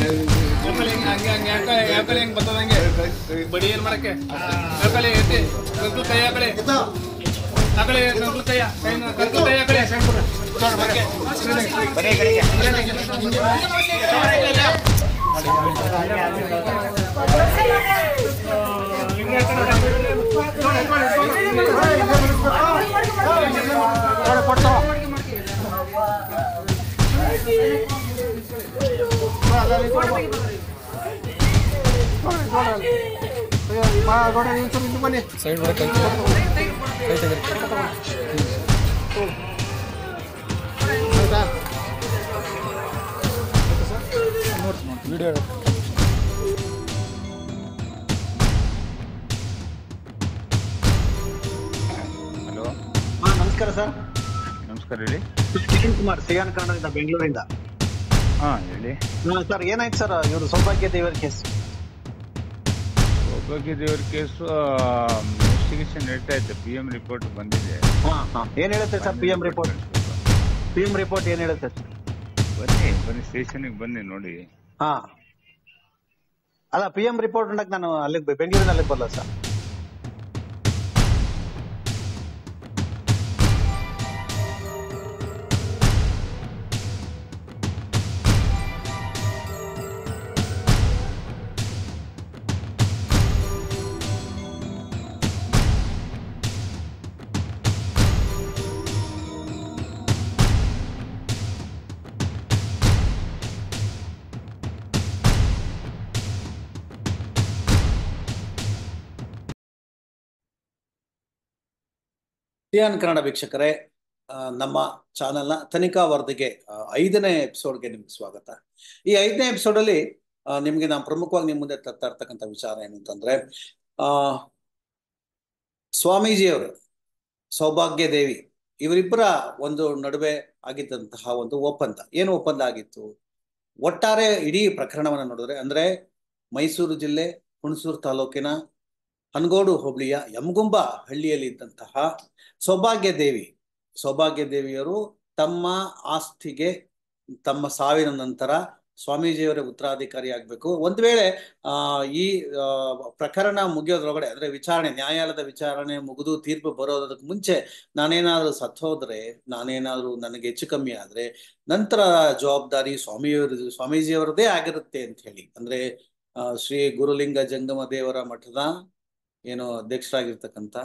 ಯಾಕಲೆ ಹಿಂಗ್ ಹಂಗೆ ಹಂಗೆ ಯಾಕಲೆ ಯಾಕಲೆ ಹಿಂಗ್ ಬರ್ತದ ಹಂಗೆ ಬಡಿ ಏನ್ ಮಾಡಕ್ಕೆ ಯಾಕಲೆ ಎತ್ತಿ ಕಂಕಲ್ ಕೈ ಯಾಕಲೆ ಯಾಕಲೆ ಕಂಕಲ್ ಕೈ ಕೈನ ಕಂಕಲ್ ಕೈ ಯಾಕಲೆ ಸೈಡ್ ಬರಕ್ಕೆ ಕೈ ತೆಗೀರಿ ವಿಡಿಯೋ ಹಲೋ ಹಾ ನಮಸ್ಕಾರ ಸರ್ ನಮಸ್ಕಾರ ಹೇಳಿ ಕಿರಣ್ ಕುಮಾರ್ ಸಿಯಾನ್ ಕನ್ನಡದಿಂದ ಬೆಂಗಳೂರಿಂದ ಹಾಂ ಹೇಳಿ ಹಾ, ಸರ್ ಏನಾಯ್ತು ಸರ್ ಇವರು ಸೌಭಾಗ್ಯ ದೇವರ ಕೇಸ್ ಸೌಭಾಗ್ಯ ದೇವರ ಕೇಸು ಇನ್ವೆಸ್ಟಿಗೇಷನ್ ನಡೀತಾ ಇತ್ತು ಪಿ ಎಂ ರಿಪೋರ್ಟ್ ಬಂದಿದೆ ಹಾ ಹಾ ಏನ್ ಹೇಳುತ್ತೆ sir P M report P M report ಏನ್ ಹೇಳುತ್ತೆ ಸರ್ ಬನ್ನಿ ಬನ್ನಿ ಸ್ಟೇಷನ್ಗೆ ಬನ್ನಿ ನೋಡಿ ಹಾ ಅಲ್ಲ ಪಿ ಎಂ ರಿಪೋರ್ಟ್ ಉಂಡಕ್ ನಾನು ಅಲ್ಲಿ ಬೆಂಗಳೂರಿನ ಅಲ್ಲಿ ಬರಲ್ಲ ಸರ್ ಸಿಯಾನ್ ಕನ್ನಡ ವೀಕ್ಷಕರೇ ಆ, ನಮ್ಮ ಚಾನೆಲ್ನ ತನಿಖಾ ವರದಿಗೆ ಆ, ಐದನೇ ಎಪಿಸೋಡ್ಗೆ ನಿಮ್ಗೆ ಸ್ವಾಗತ ಈ ಐದನೇ ಎಪಿಸೋಡ್ ಅಲ್ಲಿ ಆ, ನಿಮ್ಗೆ ನಾನು ಪ್ರಮುಖವಾಗಿ ನಿಮ್ಮ ಮುಂದೆ ತರ್ತಾ ಇರ್ತಕ್ಕಂಥ ವಿಚಾರ ಏನು ಅಂತಂದ್ರೆ ಆ ಸ್ವಾಮೀಜಿಯವರು ಸೌಭಾಗ್ಯ ದೇವಿ ಇವರಿಬ್ಬರ ಒಂದು ನಡುವೆ ಆಗಿದ್ದಂತಹ ಒಂದು ಒಪ್ಪಂದ ಏನು ಒಪ್ಪಂದ ಆಗಿತ್ತು ಒಟ್ಟಾರೆ ಇಡೀ ಪ್ರಕರಣವನ್ನು ನೋಡಿದ್ರೆ ಅಂದ್ರೆ ಮೈಸೂರು ಜಿಲ್ಲೆ ಹುಣಸೂರು ತಾಲೂಕಿನ ಹನಗೋಡು ಹೋಬಳಿಯ ಯಮಗುಂಬ ಹಳ್ಳಿಯಲ್ಲಿ ಇದ್ದಂತಹ ಸೌಭಾಗ್ಯ ದೇವಿ ಸೌಭಾಗ್ಯ ದೇವಿಯರು ತಮ್ಮ ಆಸ್ತಿಗೆ ತಮ್ಮ ಸಾವಿನ ನಂತರ ಸ್ವಾಮೀಜಿಯವರ ಉತ್ತರಾಧಿಕಾರಿ ಆಗ್ಬೇಕು ಒಂದ್ ವೇಳೆ ಆ ಈ ಆ, ಪ್ರಕರಣ ಮುಗಿಯೋದ್ರೊಳಗಡೆ ಅಂದ್ರೆ ವಿಚಾರಣೆ ನ್ಯಾಯಾಲಯದ ವಿಚಾರಣೆ ಮುಗಿದು ತೀರ್ಪು ಬರೋದಕ್ಕೆ ಮುಂಚೆ ನಾನೇನಾದ್ರೂ ಸತ್ತೋದ್ರೆ ನಾನೇನಾದ್ರೂ ನನಗೆ ಹೆಚ್ಚು ಕಮ್ಮಿ ಆದ್ರೆ ನಂತರ ಜವಾಬ್ದಾರಿ ಸ್ವಾಮಿಯವರು ಸ್ವಾಮೀಜಿಯವರದೇ ಆಗಿರುತ್ತೆ ಅಂತ ಹೇಳಿ ಅಂದ್ರೆ ಆ, ಶ್ರೀ ಗುರುಲಿಂಗ ಜಂಗಮ ದೇವರ ಮಠದ ಏನು ಅಧ್ಯಕ್ಷರಾಗಿರ್ತಕ್ಕಂಥ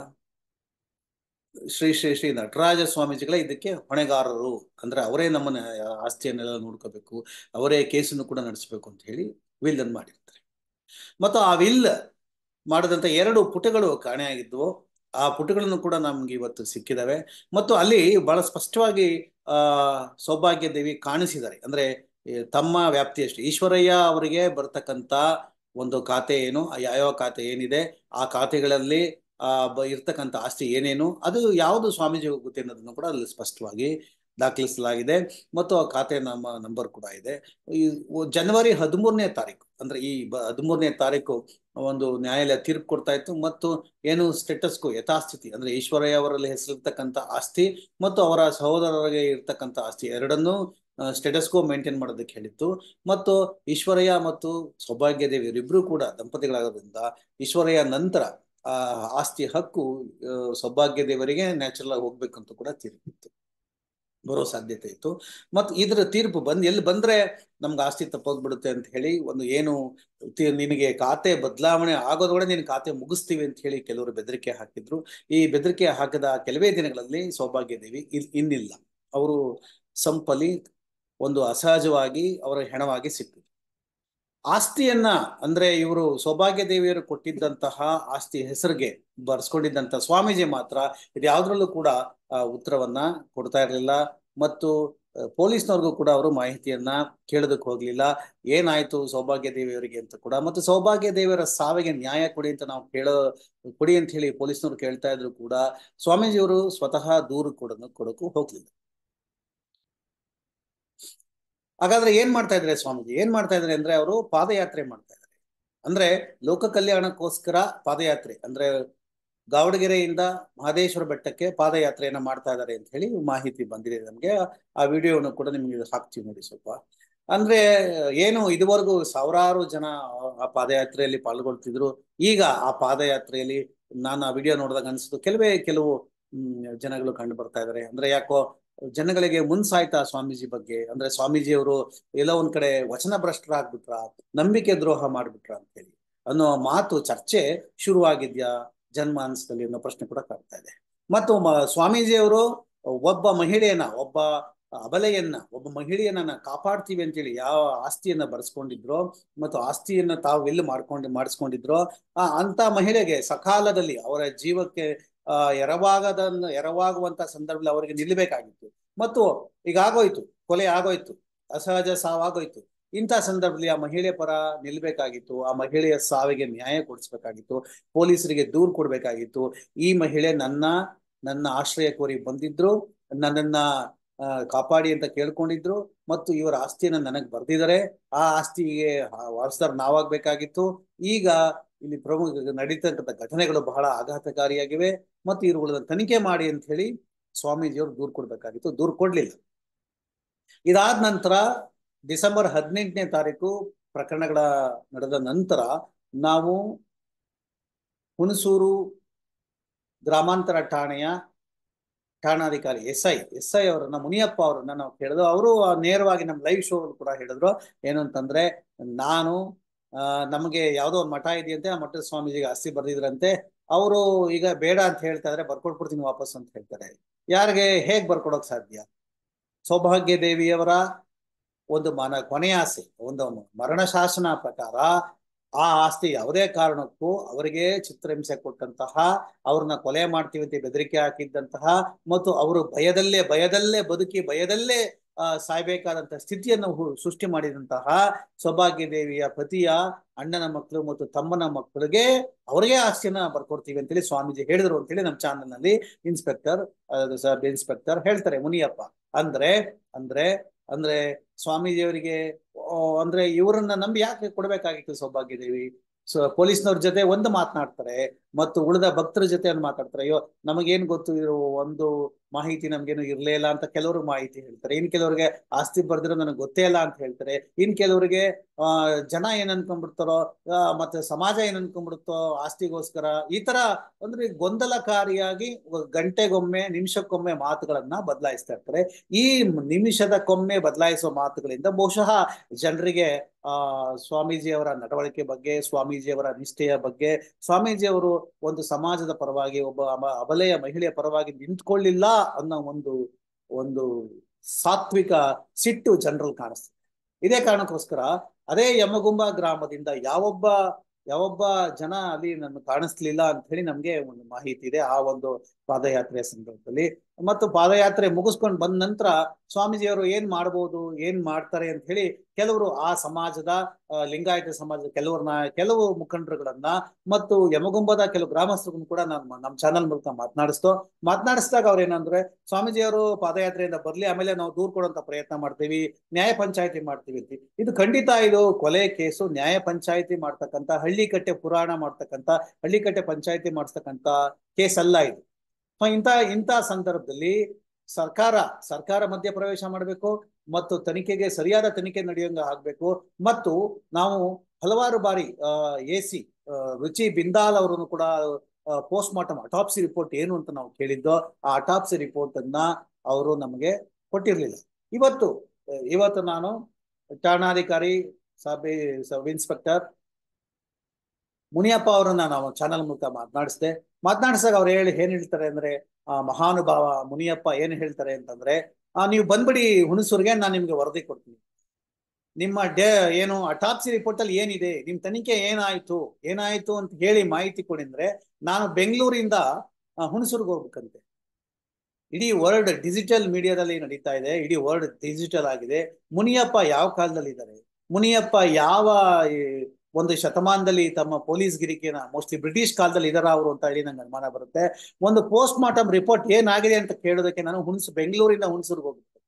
ಶ್ರೀ ಶ್ರೀ ಶ್ರೀ ನಟರಾಜ ಸ್ವಾಮೀಜಿಗಳ ಇದಕ್ಕೆ ಹೊಣೆಗಾರರು ಅಂದ್ರೆ ಅವರೇ ನಮ್ಮನ್ನ ಆಸ್ತಿಯನ್ನೆಲ್ಲ ನೋಡ್ಕೋಬೇಕು ಅವರೇ ಕೇಸನ್ನು ಕೂಡ ನಡೆಸಬೇಕು ಅಂತ ಹೇಳಿ ವಿಲ್ ಅನ್ನು ಮಾಡಿರ್ತಾರೆ ಮತ್ತು ಆ ವಿಲ್ ಮಾಡಿದಂತ ಎರಡು ಪುಟಗಳು ಕಾಣೆಯಾಗಿದ್ವು ಆ ಪುಟಗಳನ್ನು ಕೂಡ ನಮ್ಗೆ ಇವತ್ತು ಸಿಕ್ಕಿದಾವೆ ಮತ್ತು ಅಲ್ಲಿ ಬಹಳ ಸ್ಪಷ್ಟವಾಗಿ ಆ ಸೌಭಾಗ್ಯ ದೇವಿ ಕಾಣಿಸಿದ್ದಾರೆ ಅಂದ್ರೆ ಈ ತಮ್ಮ ವ್ಯಾಪ್ತಿಯಷ್ಟು ಈಶ್ವರಯ್ಯ ಅವರಿಗೆ ಬರ್ತಕ್ಕಂತ ಒಂದು ಖಾತೆ ಏನು ಆ ಯಾವ್ಯಾವ ಖಾತೆ ಏನಿದೆ ಆ ಖಾತೆಗಳಲ್ಲಿ ಆ ಬ ಇರ್ತಕ್ಕಂಥ ಆಸ್ತಿ ಏನೇನು ಅದು ಯಾವುದು ಸ್ವಾಮೀಜಿ ಹೋಗುತ್ತೆ ಅನ್ನೋದನ್ನು ಕೂಡ ಅಲ್ಲಿ ಸ್ಪಷ್ಟವಾಗಿ ದಾಖಲಿಸಲಾಗಿದೆ ಮತ್ತು ಆ ಖಾತೆ ನಮ್ಮ ನಂಬರ್ ಕೂಡ ಇದೆ ಈ ಜನವರಿ ಹದಿಮೂರನೇ ತಾರೀಕು ಅಂದ್ರೆ ಈ ಬ ಹದಿಮೂರನೇ ತಾರೀಕು ಒಂದು ನ್ಯಾಯಾಲಯ ತೀರ್ಪು ಕೊಡ್ತಾ ಇತ್ತು ಮತ್ತು ಏನು ಸ್ಟೇಟಸ್ಗೂ ಯಥಾಸ್ಥಿತಿ ಅಂದ್ರೆ ಈಶ್ವರಯ್ಯ ಅವರಲ್ಲಿ ಹೆಸರಿರ್ತಕ್ಕಂಥ ಆಸ್ತಿ ಮತ್ತು ಅವರ ಸಹೋದರರಿಗೆ ಇರ್ತಕ್ಕಂಥ ಆಸ್ತಿ ಎರಡನ್ನೂ ಸ್ಟೇಟಸ್ಗೂ ಮೇಂಟೈನ್ ಮಾಡೋದಕ್ಕೆ ಹೇಳಿತ್ತು ಮತ್ತು ಈಶ್ವರಯ್ಯ ಮತ್ತು ಸೌಭಾಗ್ಯ ದೇವಿ ಇವರಿಬ್ರು ಕೂಡ ದಂಪತಿಗಳಾಗೋದ್ರಿಂದ ಈಶ್ವರಯ್ಯ ನಂತರ ಆ ಆಸ್ತಿ ಹಕ್ಕು ಆ, ಸೌಭಾಗ್ಯ ದೇವರಿಗೆ ನ್ಯಾಚುರಲ್ ಆಗಿ ಹೋಗ್ಬೇಕಂತ ಕೂಡ ತೀರ್ಪಿತ್ತು ಬರೋ ಸಾಧ್ಯತೆ ಇತ್ತು ಮತ್ತು ಇದ್ರ ತೀರ್ಪು ಬಂದ್ ಎಲ್ಲಿ ಬಂದ್ರೆ ನಮ್ಗೆ ಆಸ್ತಿ ತಪ್ಪೋಗ್ಬಿಡುತ್ತೆ ಅಂತ ಹೇಳಿ ಒಂದು ಏನು ತಿ- ನಿನಗೆ ಖಾತೆ ಬದಲಾವಣೆ ಆಗೋದ್ರೊಳಗೆ ನಿನ್ ಖಾತೆ ಮುಗಿಸ್ತೀವಿ ಅಂತ ಹೇಳಿ ಕೆಲವರು ಬೆದರಿಕೆ ಹಾಕಿದ್ರು ಈ ಬೆದರಿಕೆ ಹಾಕಿದ ಕೆಲವೇ ದಿನಗಳಲ್ಲಿ ಸೌಭಾಗ್ಯ ದೇವಿ ಇಲ್ ಇನ್ನಿಲ್ಲ ಅವರು ಸಂಪಲಿ ಒಂದು ಅಸಹಜವಾಗಿ ಅವರ ಹೆಣವಾಗಿ ಸಿಕ್ಕಿದ್ರು ಆಸ್ತಿಯನ್ನ ಅಂದ್ರೆ ಇವರು ಸೌಭಾಗ್ಯ ದೇವಿಯರು ಕೊಟ್ಟಿದ್ದಂತಹ ಆಸ್ತಿ ಹೆಸರಿಗೆ ಬರ್ಸ್ಕೊಂಡಿದ್ದಂತ ಸ್ವಾಮೀಜಿ ಮಾತ್ರ ಇದು ಯಾವ್ದ್ರಲ್ಲೂ ಕೂಡ ಆ, ಉತ್ತರವನ್ನ ಕೊಡ್ತಾ ಇರಲಿಲ್ಲ ಮತ್ತು ಆ, ಪೊಲೀಸ್ನವ್ರಿಗೂ ಕೂಡ ಅವರು ಮಾಹಿತಿಯನ್ನ ಕೇಳೋದಕ್ಕೆ ಹೋಗ್ಲಿಲ್ಲ ಏನಾಯ್ತು ಸೌಭಾಗ್ಯ ದೇವಿಯವರಿಗೆ ಅಂತ ಕೂಡ ಮತ್ತು ಸೌಭಾಗ್ಯ ದೇವಿಯರ ಸಾವಿಗೆ ನ್ಯಾಯ ಕೊಡಿ ಅಂತ ನಾವು ಕೇಳೋ ಕೊಡಿ ಅಂತ ಹೇಳಿ ಪೊಲೀಸ್ನವ್ರು ಕೇಳ್ತಾ ಇದ್ರು ಕೂಡ ಸ್ವಾಮೀಜಿಯವರು ಸ್ವತಃ ದೂರು ಕೊಡೋದು ಕೊಡೋಕ್ಕೂ ಹೋಗ್ಲಿಲ್ಲ ಹಾಗಾದ್ರೆ ಏನ್ ಮಾಡ್ತಾ ಇದ್ದಾರೆ ಸ್ವಾಮೀಜಿ ಏನ್ ಮಾಡ್ತಾ ಇದ್ದಾರೆ ಅಂದ್ರೆ ಅವರು ಪಾದಯಾತ್ರೆ ಮಾಡ್ತಾ ಇದ್ದಾರೆ ಅಂದ್ರೆ ಲೋಕ ಕಲ್ಯಾಣಕ್ಕೋಸ್ಕರ ಪಾದಯಾತ್ರೆ ಅಂದ್ರೆ ಗಾವಡಗೆರೆಯಿಂದ ಮಹದೇಶ್ವರ ಬೆಟ್ಟಕ್ಕೆ ಪಾದಯಾತ್ರೆಯನ್ನ ಮಾಡ್ತಾ ಇದ್ದಾರೆ ಅಂತ ಹೇಳಿ ಮಾಹಿತಿ ಬಂದಿದೆ ನಮ್ಗೆ ಆ ವಿಡಿಯೋವನ್ನು ಕೂಡ ನಿಮ್ಗೆ ಹಾಕ್ತೀವಿ ನೋಡಿ ಸ್ವಲ್ಪ ಅಂದ್ರೆ ಏನು ಇದುವರೆಗೂ ಸಾವಿರಾರು ಜನ ಆ ಪಾದಯಾತ್ರೆಯಲ್ಲಿ ಪಾಲ್ಗೊಳ್ತಿದ್ರು ಈಗ ಆ ಪಾದಯಾತ್ರೆಯಲ್ಲಿ ನಾನು ಆ ವಿಡಿಯೋ ನೋಡಿದಾಗ ಅನ್ಸುತ್ತೆ ಕೆಲವೇ ಕೆಲವು ಹ್ಮ್, ಜನಗಳು ಕಂಡು ಬರ್ತಾ ಇದಾರೆ ಅಂದ್ರೆ ಯಾಕೋ ಜನಗಳಿಗೆ ಮುನ್ಸಾಯ್ತಾ ಸ್ವಾಮೀಜಿ ಬಗ್ಗೆ ಅಂದ್ರೆ ಸ್ವಾಮೀಜಿಯವರು ಎಲ್ಲೋ ಒಂದ್ ಕಡೆ ವಚನ ಭ್ರಷ್ಟರಾಗ್ಬಿಟ್ರ ನಂಬಿಕೆ ದ್ರೋಹ ಮಾಡ್ಬಿಟ್ರ ಅಂತ ಹೇಳಿ ಅನ್ನೋ ಮಾತು ಚರ್ಚೆ ಶುರುವಾಗಿದ್ಯಾ ಜನಮಾನಸದಲ್ಲಿ ಅನ್ನೋ ಪ್ರಶ್ನೆ ಕೂಡ ಕಾಡ್ತಾ ಇದೆ ಮತ್ತು ಮ- ಸ್ವಾಮೀಜಿಯವರು ಒಬ್ಬ ಮಹಿಳೆಯನ್ನ ಒಬ್ಬ ಅಬಲೆಯನ್ನ ಒಬ್ಬ ಮಹಿಳೆಯನ್ನ ಕಾಪಾಡ್ತೀವಿ ಅಂತೇಳಿ ಯಾವ ಆಸ್ತಿಯನ್ನ ಬರೆಸ್ಕೊಂಡಿದ್ರೋ ಮತ್ತು ಆಸ್ತಿಯನ್ನ ತಾವು ಎಲ್ಲಿ ಮಾಡ್ಕೊಂಡು ಮಾಡಿಸ್ಕೊಂಡಿದ್ರೋ ಆ ಅಂತ ಮಹಿಳೆಗೆ ಸಕಾಲದಲ್ಲಿ ಅವರ ಜೀವಕ್ಕೆ ಆ ಎರವಾಗದ ಎರವಾಗುವಂತ ಸಂದರ್ಭದಲ್ಲಿ ಅವರಿಗೆ ನಿಲ್ಲಬೇಕಾಗಿತ್ತು ಮತ್ತು ಈಗ ಆಗೋಯ್ತು ಕೊಲೆ ಆಗೋಯ್ತು ಅಸಹಜ ಸಾವಾಗೋಯ್ತು ಇಂಥ ಸಂದರ್ಭದಲ್ಲಿ ಆ ಮಹಿಳೆ ಪರ ನಿಲ್ಬೇಕಾಗಿತ್ತು ಆ ಮಹಿಳೆಯ ಸಾವಿಗೆ ನ್ಯಾಯ ಕೊಡಿಸ್ಬೇಕಾಗಿತ್ತು ಪೊಲೀಸರಿಗೆ ದೂರು ಕೊಡ್ಬೇಕಾಗಿತ್ತು ಈ ಮಹಿಳೆ ನನ್ನ ನನ್ನ ಆಶ್ರಯ ಕೋರಿ ಬಂದಿದ್ರು ನನ್ನನ್ನ ಆ, ಕಾಪಾಡಿ ಅಂತ ಕೇಳ್ಕೊಂಡಿದ್ರು ಮತ್ತು ಇವರ ಆಸ್ತಿಯನ್ನ ನನಗ್ ಬರ್ದಿದ್ದಾರೆ ಆ ಆಸ್ತಿಗೆ ವಾರಸ್ದಾರ್ ನಾವಾಗ್ಬೇಕಾಗಿತ್ತು ಈಗ ಇಲ್ಲಿ ಪ್ರಮುಖ ನಡೀತಕ್ಕಂಥ ಘಟನೆಗಳು ಬಹಳ ಆಘಾತಕಾರಿಯಾಗಿವೆ ಮತ್ತು ಇವುಗಳನ್ನ ತನಿಖೆ ಮಾಡಿ ಅಂತ ಹೇಳಿ ಸ್ವಾಮೀಜಿಯವರು ದೂರು ಕೊಡ್ಬೇಕಾಗಿತ್ತು ದೂರು ಕೊಡ್ಲಿಲ್ಲ ಇದಾದ ನಂತರ ಡಿಸೆಂಬರ್ ಹದಿನೆಂಟನೇ ತಾರೀಕು ಪ್ರಕರಣಗಳ ನಡೆದ ನಂತರ ನಾವು ಹುಣಸೂರು ಗ್ರಾಮಾಂತರ ಠಾಣೆಯ ಠಾಣಾಧಿಕಾರಿ ಎಸ್ ಐ ಎಸ್ ಐ ಅವರನ್ನ ಮುನಿಯಪ್ಪ ಅವರನ್ನ ನಾವು ಕೇಳಿದ್ರು ಅವರು ನೇರವಾಗಿ ನಮ್ಮ ಲೈವ್ ಶೋ ಕೂಡ ಹೇಳಿದ್ರು ಏನು ಅಂತಂದ್ರೆ ನಾನು ಆ, ನಮಗೆ ಯಾವುದೋ ಒಂದು ಮಠ ಇದೆಯಂತೆ ಆ ಮಠದ ಸ್ವಾಮೀಜಿಗೆ ಆಸ್ತಿ ಬರ್ದಿದ್ರಂತೆ ಅವರು ಈಗ ಬೇಡ ಅಂತ ಹೇಳ್ತಾ ಇದ್ರೆ ಬರ್ಕೊಟ್ಬಿಡ್ತೀನಿ ವಾಪಸ್ ಅಂತ ಹೇಳ್ತಾರೆ ಯಾರಿಗೆ ಹೇಗ್ ಬರ್ಕೊಡೋಕ್ ಸಾಧ್ಯ ಸೌಭಾಗ್ಯ ದೇವಿಯವರ ಒಂದು ಮನ ಕೊನೆಯ ಆಸೆ ಒಂದು ಮರಣ ಶಾಸನ ಪ್ರಕಾರ ಆ ಆಸ್ತಿ ಯಾವುದೇ ಕಾರಣಕ್ಕೂ ಅವರಿಗೆ ಚಿತ್ರಹಿಂಸೆ ಕೊಟ್ಟಂತಹ ಅವ್ರನ್ನ ಕೊಲೆ ಮಾಡ್ತೀವಿ ಅಂತ ಬೆದರಿಕೆ ಹಾಕಿದ್ದಂತಹ ಮತ್ತು ಅವರು ಭಯದಲ್ಲೇ ಭಯದಲ್ಲೇ ಬದುಕಿ ಭಯದಲ್ಲೇ ಆ ಸಾಯ್ಬೇಕಾದಂತಹ ಸ್ಥಿತಿಯನ್ನು ಹು- ಸೃಷ್ಟಿ ಮಾಡಿದಂತಹ ಸೌಭಾಗ್ಯ ದೇವಿಯ ಪತಿಯ ಅಣ್ಣನ ಮಕ್ಕಳು ಮತ್ತು ತಮ್ಮನ ಮಕ್ಕಳಿಗೆ ಅವರಿಗೆ ಆಸ್ತಿಯನ್ನ ಬರ್ಕೊಡ್ತೀವಿ ಅಂತೇಳಿ ಸ್ವಾಮೀಜಿ ಹೇಳಿದ್ರು ಅಂತೇಳಿ ನಮ್ಮ ಚಾನಲ್ ನಲ್ಲಿ ಇನ್ಸ್ಪೆಕ್ಟರ್ ಸಬ್ ಇನ್ಸ್ಪೆಕ್ಟರ್ ಹೇಳ್ತಾರೆ ಮುನಿಯಪ್ಪ ಅಂದ್ರೆ ಅಂದ್ರೆ ಅಂದ್ರೆ ಸ್ವಾಮೀಜಿಯವರಿಗೆ ಆ, ಅಂದ್ರೆ ಇವರನ್ನ ನಂಬಿ ಯಾಕೆ ಕೊಡ್ಬೇಕಾಗಿತ್ತು ಸೌಭಾಗ್ಯ ದೇವಿ ಸೊ ಪೊಲೀಸ್ನವ್ರ ಜೊತೆ ಒಂದು ಮಾತನಾಡ್ತಾರೆ ಮತ್ತು ಉಳಿದ ಭಕ್ತರ ಜೊತೆ ಒಂದು ಮಾತಾಡ್ತಾರೆ ಅಯ್ಯೋ ನಮಗೇನ್ ಗೊತ್ತು ಇರೋ ಒಂದು ಮಾಹಿತಿ ನಮ್ಗೇನು ಇರ್ಲೇ ಇಲ್ಲ ಅಂತ ಕೆಲವರು ಮಾಹಿತಿ ಹೇಳ್ತಾರೆ ಇನ್ ಕೆಲವರಿಗೆ ಆಸ್ತಿ ಬರ್ದಿರೋ ನನಗೆ ಗೊತ್ತೇ ಇಲ್ಲ ಅಂತ ಹೇಳ್ತಾರೆ ಇನ್ ಕೆಲವರಿಗೆ ಆ ಜನ ಏನ್ ಅನ್ಕೊಂಡ್ಬಿಡ್ತಾರೋ ಆ, ಮತ್ತೆ ಸಮಾಜ ಏನ್ ಅನ್ಕೊಂಡ್ಬಿಡುತ್ತೋ ಆಸ್ತಿಗೋಸ್ಕರ ಈ ತರ ಅಂದ್ರೆ ಗೊಂದಲಕಾರಿಯಾಗಿ ಗಂಟೆಗೊಮ್ಮೆ ನಿಮಿಷಕ್ಕೊಮ್ಮೆ ಮಾತುಗಳನ್ನ ಬದಲಾಯಿಸ್ತಾ ಇರ್ತಾರೆ ಈ ನಿಮಿಷದಕ್ಕೊಮ್ಮೆ ಬದಲಾಯಿಸುವ ಮಾತುಗಳಿಂದ ಬಹುಶಃ ಜನರಿಗೆ ಆ ಸ್ವಾಮೀಜಿಯವರ ನಡವಳಿಕೆ ಬಗ್ಗೆ ಸ್ವಾಮೀಜಿಯವರ ನಿಷ್ಠೆಯ ಬಗ್ಗೆ ಸ್ವಾಮೀಜಿಯವರು ಒಂದು ಸಮಾಜದ ಪರವಾಗಿ ಒಬ್ಬ ಅಬ- ಅಬಲೆಯ ಮಹಿಳೆಯ ಪರವಾಗಿ ನಿಂತ್ಕೊಳ್ಳಿಲ್ಲ ಅನ್ನೋ ಒಂದು ಒಂದು ಸಾತ್ವಿಕ ಸಿಟ್ಟು ಜನರಲ್ಲಿ ಕಾಣಿಸ್ತದೆ ಇದೇ ಕಾರಣಕ್ಕೋಸ್ಕರ ಅದೇ ಯಮಗುಂಬ ಗ್ರಾಮದಿಂದ ಯಾವೊಬ್ಬ ಯಾವೊಬ್ಬ ಜನ ಅಲ್ಲಿ ನನ್ನ ಕಾಣಿಸ್ಲಿಲ್ಲ ಅಂತ ಹೇಳಿ ನಮ್ಗೆ ಒಂದು ಮಾಹಿತಿ ಇದೆ ಆ ಒಂದು ಪಾದಯಾತ್ರೆಯ ಸಂದರ್ಭದಲ್ಲಿ ಮತ್ತು ಪಾದಯಾತ್ರೆ ಮುಗಿಸ್ಕೊಂಡು ಬಂದ ನಂತರ ಸ್ವಾಮೀಜಿಯವರು ಏನ್ ಮಾಡ್ಬೋದು ಏನ್ ಮಾಡ್ತಾರೆ ಅಂತ ಹೇಳಿ ಕೆಲವರು ಆ ಸಮಾಜದ ಆ, ಲಿಂಗಾಯತ ಸಮಾಜದ ಕೆಲವ್ರನ್ನ ಕೆಲವು ಮುಖಂಡರುಗಳನ್ನ ಮತ್ತು ಯಮಗುಂಬದ ಕೆಲವು ಗ್ರಾಮಸ್ಥರನ್ನು ಕೂಡ ನಾನು ನಮ್ಮ ಚಾನಲ್ ಮೂಲಕ ಮಾತನಾಡಿಸ್ತೋ ಮಾತನಾಡಿಸಿದಾಗ ಅವ್ರು ಏನಂದ್ರೆ ಸ್ವಾಮೀಜಿಯವರು ಪಾದಯಾತ್ರೆಯಿಂದ ಬರ್ಲಿ ಆಮೇಲೆ ನಾವು ದೂರ್ ಕೊಡುವಂತ ಪ್ರಯತ್ನ ಮಾಡ್ತೀವಿ ನ್ಯಾಯ ಪಂಚಾಯತಿ ಮಾಡ್ತೀವಿ ಅಂತ ಇದು ಖಂಡಿತ ಇದು ಕೊಲೆ ಕೇಸು ನ್ಯಾಯ ಪಂಚಾಯತಿ ಮಾಡ್ತಕ್ಕಂತ ಹಳ್ಳಿಕಟ್ಟೆ ಪುರಾಣ ಮಾಡ್ತಕ್ಕಂತ ಹಳ್ಳಿಕಟ್ಟೆ ಪಂಚಾಯತಿ ಮಾಡಿಸ್ತಕ್ಕಂತ ಕೇಸ್ ಅಲ್ಲ ಇದು ಸೊ ಇಂಥ ಇಂಥ ಸಂದರ್ಭದಲ್ಲಿ ಸರ್ಕಾರ ಸರ್ಕಾರ ಮಧ್ಯಪ್ರವೇಶ ಮಾಡಬೇಕು ಮತ್ತು ತನಿಖೆಗೆ ಸರಿಯಾದ ತನಿಖೆ ನಡೆಯೋಂಗ ಆಗ್ಬೇಕು ಮತ್ತು ನಾವು ಹಲವಾರು ಬಾರಿ ಎ ಸಿ ರುಚಿ ಬಿಂದಾಲ್ ಅವರನ್ನು ಕೂಡ ಪೋಸ್ಟ್ ಮಾರ್ಟಮ್ ಅಟಾಪ್ಸಿ ರಿಪೋರ್ಟ್ ಏನು ಅಂತ ನಾವು ಕೇಳಿದ್ದೋ ಆ ಅಟಾಪ್ಸಿ ರಿಪೋರ್ಟ್ ಅನ್ನ ಅವರು ನಮಗೆ ಕೊಟ್ಟಿರ್ಲಿಲ್ಲ ಇವತ್ತು ಆ, ಇವತ್ತು ನಾನು ಠಾಣಾಧಿಕಾರಿ ಸಬ್ ಸಬ್ ಇನ್ಸ್ಪೆಕ್ಟರ್ ಮುನಿಯಪ್ಪ ಅವರನ್ನ ನಾವು ಚಾನಲ್ ಮೂಲಕ ಮಾತನಾಡಿಸ್ದೆ ಮಾತನಾಡಿಸಿದಾಗ ಅವ್ರು ಹೇಳಿ ಏನ್ ಹೇಳ್ತಾರೆ ಅಂದ್ರೆ ಆ ಮಹಾನುಭಾವ ಮುನಿಯಪ್ಪ ಏನ್ ಹೇಳ್ತಾರೆ ಅಂತಂದ್ರೆ ಆ ನೀವು ಬಂದ್ಬಿಡಿ ಹುಣಸೂರ್ಗೆ ನಾನು ನಿಮ್ಗೆ ವರದಿ ಕೊಡ್ತೀನಿ ನಿಮ್ಮ ಡೇ ಏನು ಅಟಾಪ್ಸಿ ರಿಪೋರ್ಟ್ ಅಲ್ಲಿ ಏನಿದೆ ನಿಮ್ ತನಿಖೆ ಏನಾಯ್ತು ಏನಾಯ್ತು ಅಂತ ಹೇಳಿ ಮಾಹಿತಿ ಕೊಡಿದ್ರೆ ನಾನು ಬೆಂಗಳೂರಿಂದ ಆ, ಹುಣಸೂರ್ಗೆ ಹೋಗ್ಬೇಕಂತೆ ಇಡೀ ವರ್ಲ್ಡ್ ಡಿಜಿಟಲ್ ಮೀಡಿಯಾದಲ್ಲಿ ನಡೀತಾ ಇದೆ ಇಡೀ ವರ್ಲ್ಡ್ ಡಿಜಿಟಲ್ ಆಗಿದೆ ಮುನಿಯಪ್ಪ ಯಾವ ಕಾಲದಲ್ಲಿ ಇದ್ದಾರೆ ಮುನಿಯಪ್ಪ ಯಾವ ಈ, ಒಂದು ಶತಮಾನದಲ್ಲಿ ತಮ್ಮ ಪೊಲೀಸ್ ಗಿರಿಕೆನ ಮೋಸ್ಟ್ಲಿ ಬ್ರಿಟಿಷ್ ಕಾಲದಲ್ಲಿ ಇದಾರ ಅವರು ಅಂತ ಹೇಳಿ ನಂಗೆ ಅನುಮಾನ ಬರುತ್ತೆ ಒಂದು ಪೋಸ್ಟ್ ಮಾರ್ಟಮ್ ರಿಪೋರ್ಟ್ ಏನಾಗಿದೆ ಅಂತ ಕೇಳೋದಕ್ಕೆ ನಾನು ಹುಣಸು ಬೆಂಗಳೂರಿಂದ ಹುಣಸೂರ್ಗೆ ಹೋಗ್ಬೇಕು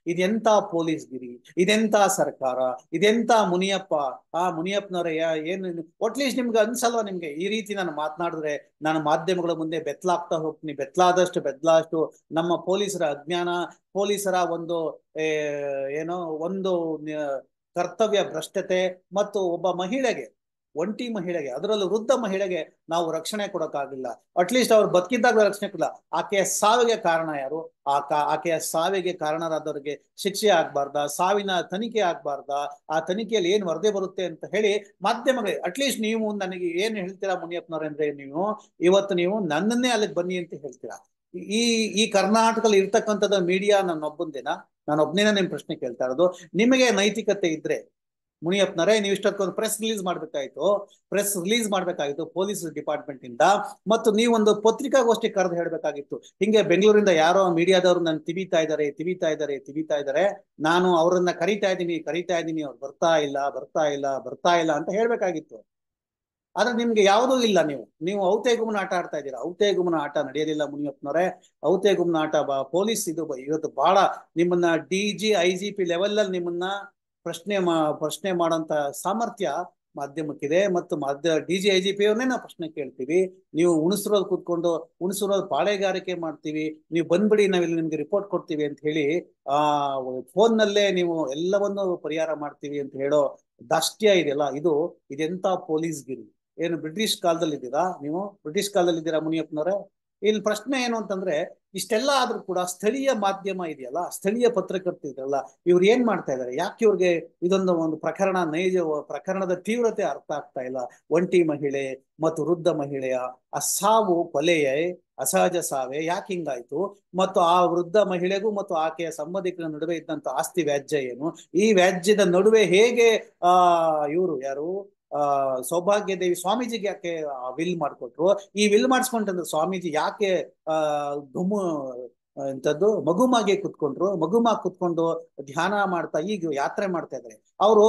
ಇದೆಂತ ಪೊಲೀಸ್ಗಿರಿ ಇದೆಂತ ಸರ್ಕಾರ ಇದೆಂತ ಮುನಿಯಪ್ಪ ಆ ಮುನಿಯಪ್ಪನವರೇ ಏನು ಅಟ್ಲೀಸ್ಟ್ ನಿಮ್ಗೆ ಅನ್ಸಲ್ವಾ ನಿಮ್ಗೆ ಈ ರೀತಿ ನಾನು ಮಾತನಾಡಿದ್ರೆ ನಾನು ಮಾಧ್ಯಮಗಳ ಮುಂದೆ ಬೆತ್ತಲಾಗ್ತಾ ಹೋಗ್ತೀನಿ ಬೆತ್ತಲಾದಷ್ಟು ಬೆತ್ತಲಾದಷ್ಟು ನಮ್ಮ ಪೊಲೀಸರ ಅಜ್ಞಾನ ಪೊಲೀಸರ ಒಂದು ಏ, ಏನೋ ಒಂದು ನ- ಕರ್ತವ್ಯ ಭ್ರಷ್ಟತೆ ಮತ್ತು ಒಬ್ಬ ಮಹಿಳೆಗೆ ಒಂಟಿ ಮಹಿಳೆಗೆ ಅದರಲ್ಲೂ ವೃದ್ಧ ಮಹಿಳೆಗೆ ನಾವು ರಕ್ಷಣೆ ಕೊಡೋಕ್ಕಾಗಿಲ್ಲ ಅಟ್ಲೀಸ್ಟ್ ಅವ್ರು ಬದುಕಿದ್ದಾಗ ರಕ್ಷಣೆ ಕೊಡಲ್ಲ ಆಕೆಯ ಸಾವಿಗೆ ಕಾರಣ ಯಾರು ಆ ಕಾ ಆಕೆಯ ಸಾವಿಗೆ ಕಾರಣರಾದವರಿಗೆ ಶಿಕ್ಷೆ ಆಗ್ಬಾರ್ದಾ ಸಾವಿನ ತನಿಖೆ ಆಗ್ಬಾರ್ದಾ ಆ ತನಿಖೆಯಲ್ಲಿ ಏನ್ ವರದಿ ಬರುತ್ತೆ ಅಂತ ಹೇಳಿ ಮಾಧ್ಯಮಗಳಿಗೆ ಅಟ್ಲೀಸ್ಟ್ ನೀವು ನನಗೆ ಏನ್ ಹೇಳ್ತೀರಾ ಮುನಿಯಪ್ಪನವ್ರೆ ಅಂದ್ರೆ ನೀವು ಇವತ್ತು ನೀವು ನನ್ನನ್ನೇ ಅಲ್ಲಿಗೆ ಬನ್ನಿ ಅಂತ ಹೇಳ್ತೀರಾ ಈ ಈ ಕರ್ನಾಟಕದಲ್ಲಿ ಇರ್ತಕ್ಕಂಥದ್ದು ಮೀಡಿಯಾ ನನ್ನೊಬ್ಬಂದೇನಾ ನಾನು ಒಬ್ಬನೇನ ನಿಮ್ ಪ್ರಶ್ನೆ ಕೇಳ್ತಾ ಇರೋದು ನಿಮಗೆ ನೈತಿಕತೆ ಇದ್ರೆ ಮುನಿಯಪ್ಪನವರೇ ನೀವು ಇಷ್ಟೊತ್ತೊಂದು ಪ್ರೆಸ್ ರಿಲೀಸ್ ಮಾಡ್ಬೇಕಾಯ್ತು ಪ್ರೆಸ್ ರಿಲೀಸ್ ಮಾಡ್ಬೇಕಾಗಿತ್ತು ಪೊಲೀಸ್ ಡಿಪಾರ್ಟ್ಮೆಂಟ್ ಇಂದ ಮತ್ತು ನೀವೊಂದು ಪತ್ರಿಕಾಗೋಷ್ಠಿ ಕರೆದು ಹೇಳ್ಬೇಕಾಗಿತ್ತು ಹಿಂಗೆ ಬೆಂಗಳೂರಿಂದ ಯಾರೋ ಮೀಡಿಯಾದವರು ನನ್ ತಿವಿತಾ ಇದ್ದಾರೆ ತಿವಿತಾ ಇದ್ದಾರೆ ತಿವಿತಾ ಇದ್ದಾರೆ ನಾನು ಅವರನ್ನ ಕರಿತಾ ಇದ್ದೀನಿ ಕರಿತಾ ಇದ್ದೀನಿ ಅವ್ರು ಬರ್ತಾ ಇಲ್ಲ ಬರ್ತಾ ಇಲ್ಲ ಬರ್ತಾ ಇಲ್ಲ ಅಂತ ಹೇಳ್ಬೇಕಾಗಿತ್ತು ಆದ್ರೆ ನಿಮ್ಗೆ ಯಾವುದೂ ಇಲ್ಲ ನೀವು ನೀವು ಔತೆ ಗುಮ್ನ ಆಟ ಆಡ್ತಾ ಇದ್ದೀರಾ ಔತೆ ಗುಮ್ನ ಆಟ ನಡೆಯೋದಿಲ್ಲ ಮುನಿಯಪ್ಪನವರೇ ಔತೆ ಗುಮ್ನ ಆಟ ಬಾ ಪೊಲೀಸ್ ಇದು ಬ- ಇವತ್ತು ಬಹಳ ನಿಮ್ಮನ್ನ D G I G P level ಅಲ್ಲಿ ನಿಮ್ಮನ್ನ ಪ್ರಶ್ನೆ ಮಾ ಪ್ರಶ್ನೆ ಮಾಡೋಂತ ಸಾಮರ್ಥ್ಯ ಮಾಧ್ಯಮಕ್ಕಿದೆ ಮತ್ತು ಮಾಧ್ಯ D G I G P ಅವ್ರನ್ನೇ ನಾವು ಪ್ರಶ್ನೆ ಕೇಳ್ತೀವಿ ನೀವು ಹುಣಸೂರಲ್ಲಿ ಕೂತ್ಕೊಂಡು ಹುಣಸೂರಲ್ಲಿ ಪಾಳೆಗಾರಿಕೆ ಮಾಡ್ತೀವಿ ನೀವು ಬಂದ್ಬಿಡಿ ನಾವಿಲ್ಲಿ ನಿಮ್ಗೆ ರಿಪೋರ್ಟ್ ಕೊಡ್ತೀವಿ ಅಂತ ಹೇಳಿ ಆ ಫೋನ್ ನಲ್ಲೇ ನೀವು ಎಲ್ಲವನ್ನೂ ಪರಿಹಾರ ಮಾಡ್ತೀವಿ ಅಂತ ಹೇಳೋ ದಾಷ್ಟ್ಯ ಇದೆಯಲ್ಲ ಇದು ಇದೆಂತ ಪೊಲೀಸ್ಗಿರಿ ಏನು ಬ್ರಿಟಿಷ್ ಕಾಲದಲ್ಲಿ ಇದ್ದೀರಾ ನೀವು ಬ್ರಿಟಿಷ್ ಕಾಲದಲ್ಲಿ ಇದ್ದೀರಾ ಮುನಿಯಪ್ಪನವರೇ ಇಲ್ಲಿ ಪ್ರಶ್ನೆ ಏನು ಅಂತಂದ್ರೆ ಇಷ್ಟೆಲ್ಲ ಆದ್ರೂ ಕೂಡ ಸ್ಥಳೀಯ ಮಾಧ್ಯಮ ಇದೆಯಲ್ಲ ಸ್ಥಳೀಯ ಪತ್ರಕರ್ತರು ಇದ್ರಲ್ಲ ಇವ್ರು ಏನ್ ಮಾಡ್ತಾ ಇದಾರೆ ಯಾಕೆ ಇವ್ರಿಗೆ ಇದೊಂದು ಒಂದು ಪ್ರಕರಣ ನೈಜ ಪ್ರಕರಣದ ತೀವ್ರತೆ ಅರ್ಥ ಆಗ್ತಾ ಇಲ್ಲ ಒಂಟಿ ಮಹಿಳೆ ಮತ್ತು ವೃದ್ಧ ಮಹಿಳೆಯ ಆ ಸಾವು ಕೊಲೆಯೇ ಅಸಹಜ ಸಾವೇ ಯಾಕೆ ಹಿಂಗಾಯ್ತು ಮತ್ತು ಆ ವೃದ್ಧ ಮಹಿಳೆಗೂ ಮತ್ತು ಆಕೆಯ ಸಂಬಂಧಿಕರ ನಡುವೆ ಇದ್ದಂತ ಆಸ್ತಿ ವ್ಯಾಜ್ಯ ಏನು ಈ ವ್ಯಾಜ್ಯದ ನಡುವೆ ಹೇಗೆ ಆ ಇವರು ಯಾರು ಆ ಸೌಭಾಗ್ಯ ದೇವಿ ಸ್ವಾಮೀಜಿಗೆ ಯಾಕೆ ವಿಲ್ ಮಾಡ್ಕೊಟ್ರು ಈ ವಿಲ್ ಮಾಡಿಸ್ಕೊಂಡ್ರೆ ಸ್ವಾಮೀಜಿ ಯಾಕೆ ಆ ಗುಮ್ಮು ಎಂತದ್ದು ಮಗುಮಾಗೆ ಕುತ್ಕೊಂಡ್ರು ಮಗುಮಾಗ್ ಕುತ್ಕೊಂಡು ಧ್ಯಾನ ಮಾಡ್ತಾ ಈಗ ಯಾತ್ರೆ ಮಾಡ್ತಾ ಇದ್ದಾರೆ ಅವರು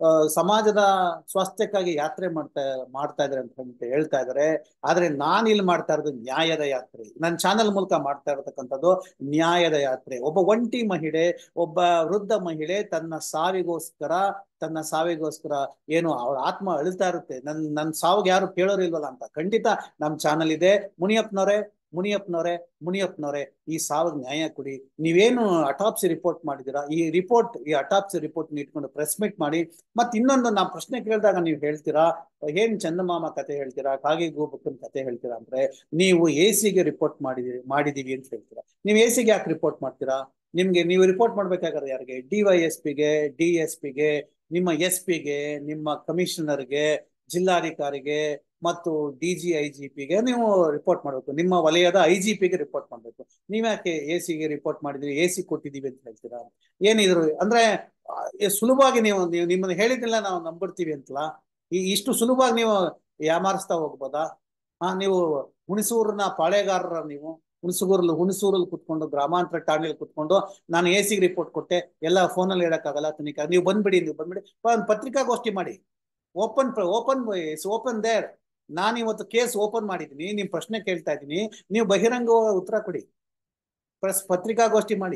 ಸಮಾಜದ ಸ್ವಾಸ್ಥ್ಯಕ್ಕಾಗಿ ಯಾತ್ರೆ ಮಾಡ್ತಾ ಮಾಡ್ತಾ ಇದಾರೆ ಅಂತ ಅಂತ ಹೇಳ್ತಾ ಇದಾರೆ ಆದ್ರೆ ನಾನು ಇಲ್ಲಿ ಮಾಡ್ತಾ ಇರೋದು ನ್ಯಾಯದ ಯಾತ್ರೆ ನನ್ನ ಚಾನೆಲ್ ಮೂಲಕ ಮಾಡ್ತಾ ಇರತಕ್ಕಂಥದ್ದು ನ್ಯಾಯದ ಯಾತ್ರೆ ಒಬ್ಬ ಒಂಟಿ ಮಹಿಳೆ ಒಬ್ಬ ವೃದ್ಧ ಮಹಿಳೆ ತನ್ನ ಸಾವಿಗೋಸ್ಕರ ತನ್ನ ಸಾವಿಗೋಸ್ಕರ ಏನು ಅವಳ ಆತ್ಮ ಅಳ್ತಾ ಇರುತ್ತೆ ನನ್ ನನ್ ಸಾವಿಗೆ ಯಾರು ಕೇಳೋರಿಲ್ವಲ್ಲ ಅಂತ ಖಂಡಿತ ನಮ್ ಚಾನಲ್ ಇದೆ ಮುನಿಯಪ್ಪನವರೇ ಮುನಿಯಪ್ಪನವರೇ ಮುನಿಯಪ್ಪನವರೇ ಈ ಸಾವಿಗೆ ನ್ಯಾಯ ಕೊಡಿ ನೀವೇನು ಅಟಾಪ್ಸಿ ರಿಪೋರ್ಟ್ ಮಾಡಿದ್ದೀರಾ ಈ ರಿಪೋರ್ಟ್ ಈ ಅಟಾಪ್ಸಿ ರಿಪೋರ್ಟ್ ಇಟ್ಕೊಂಡು ಪ್ರೆಸ್ ಮೀಟ್ ಮಾಡಿ ಮತ್ತೆ ಇನ್ನೊಂದು ನಾ ಪ್ರಶ್ನೆ ಕೇಳಿದಾಗ ನೀವು ಹೇಳ್ತೀರಾ ಏನ್ ಚಂದಮಾಮ ಕತೆ ಹೇಳ್ತೀರಾ ಕಾಗಿ ಗೋಬಕ್ಕನ್ ಕತೆ ಹೇಳ್ತೀರಾ ಅಂದ್ರೆ ನೀವು ಎ ಸಿಗೆ ರಿಪೋರ್ಟ್ ಮಾಡಿದೀರಿ ಮಾಡಿದೀವಿ ಅಂತ ಹೇಳ್ತೀರಾ ನೀವು ಎ ಸಿಗೆ ಯಾಕೆ ರಿಪೋರ್ಟ್ ಮಾಡ್ತೀರಾ ನಿಮ್ಗೆ ನೀವು ರಿಪೋರ್ಟ್ ಮಾಡ್ಬೇಕಾದ್ರೆ ಯಾರಿಗೆ ಡಿ ವೈ ಎಸ್ ಪಿಗೆ ಡಿ ಎಸ್ ಪಿಗೆ ನಿಮ್ಮ ಎಸ್ ಪಿಗೆ ನಿಮ್ಮ ಕಮಿಷನರ್ಗೆ ಜಿಲ್ಲಾಧಿಕಾರಿಗೆ ಮತ್ತು ಡಿ ಜಿ ಐ ಜಿ ಪಿಗೆ ನೀವು ರಿಪೋರ್ಟ್ ಮಾಡಬೇಕು ನಿಮ್ಮ ವಲಯದ ಐ ಜಿ ಪಿಗೆ ರಿಪೋರ್ಟ್ ಮಾಡಬೇಕು ನೀವ್ಯಾಕೆ ಎ ಸಿಗೆ ರಿಪೋರ್ಟ್ ಮಾಡಿದ್ರಿ ಎ ಸಿ ಕೊಟ್ಟಿದ್ದೀವಿ ಅಂತ ಹೇಳ್ತೀರಾ ಏನಿದ್ರು ಅಂದ್ರೆ ಆ, ಎ- ಸುಲಭವಾಗಿ ನೀವು ನೀವು ನಿಮ್ಮನ್ನ ಹೇಳಿದ್ನೆಲ್ಲ ನಾವು ನಂಬಿಡ್ತೀವಿ ಅಂತಲ್ಲ ಈ ಇಷ್ಟು ಸುಲಭವಾಗಿ ನೀವು ಯಾಮಾರಿಸ್ತಾ ಹೋಗ್ಬೋದಾ ಹಾ ನೀವು ಹುಣಸೂರಿನ ಪಾಳೆಗಾರರ ನೀವು ಹುಣಸೂರಲ್ಲಿ ಹುಣಸೂರಲ್ಲಿ ಕುತ್ಕೊಂಡು ಗ್ರಾಮಾಂತರ ಠಾಣೆಯಲ್ಲಿ ಕುತ್ಕೊಂಡು ನಾನು ಎ ಸಿಗೆ ರಿಪೋರ್ಟ್ ಕೊಟ್ಟೆ ಎಲ್ಲ ಫೋನಲ್ಲಿ ಹೇಳಕ್ಕಾಗಲ್ಲ ತನಿಖೆ ನೀವು ಬಂದ್ಬಿಡಿ ನೀವು ಬಂದ್ಬಿಡಿ ಒಂದು ಪತ್ರಿಕಾಗೋಷ್ಠಿ ಮಾಡಿ ಓಪನ್ ಓಪನ್ ಓಪನ್ ದೇರ್ ನಾನು ಇವತ್ತು ಕೇಸ್ ಓಪನ್ ಮಾಡಿದ್ದೀನಿ ನಿಮ್ ಪ್ರಶ್ನೆ ಕೇಳ್ತಾ ಇದ್ದೀನಿ ನೀವು ಬಹಿರಂಗ ಉತ್ತರ ಕೊಡಿ ಪ್ರೆಸ್ ಪತ್ರಿಕಾಗೋಷ್ಠಿ ಮಾಡಿ